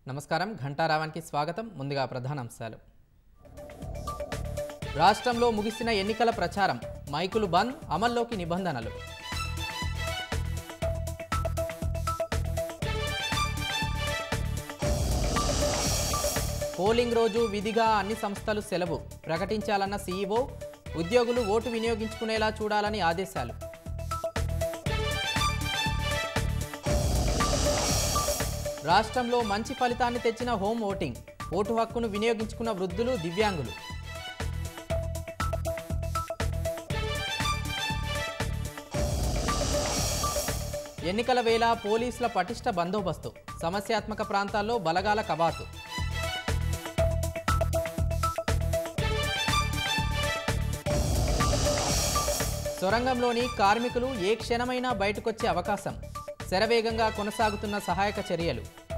నమస్కారం ఘంటారావానికి స్వాగతం ముందుగా ప్రధానాంశాలు రాష్ట్రంలో ముగిసిన ఎన్నికల ప్రచారం మైకులు బంద్ అమల్లోకి నిబంధనలు పోలింగ్ రోజు విధిగా అన్ని సంస్థలు సెలవు ప్రకటించాలన్న సీఈఓ ఉద్యోగులు ఓటు వినియోగించుకునేలా చూడాలని ఆదేశాలు రాష్ట్రంలో మంచి ఫలితాన్ని తెచ్చిన హోమ్ ఓటింగ్ ఓటు హక్కును వినియోగించుకున్న వృద్ధులు దివ్యాంగులు ఎన్నికల వేళ పోలీసుల పటిష్ట బందోబస్తు సమస్యాత్మక ప్రాంతాల్లో బలగాల కవాతు సొరంగంలోని కార్మికులు ఏ క్షణమైనా బయటకొచ్చే అవకాశం శరవేగంగా కొనసాగుతున్న సహాయక చర్యలు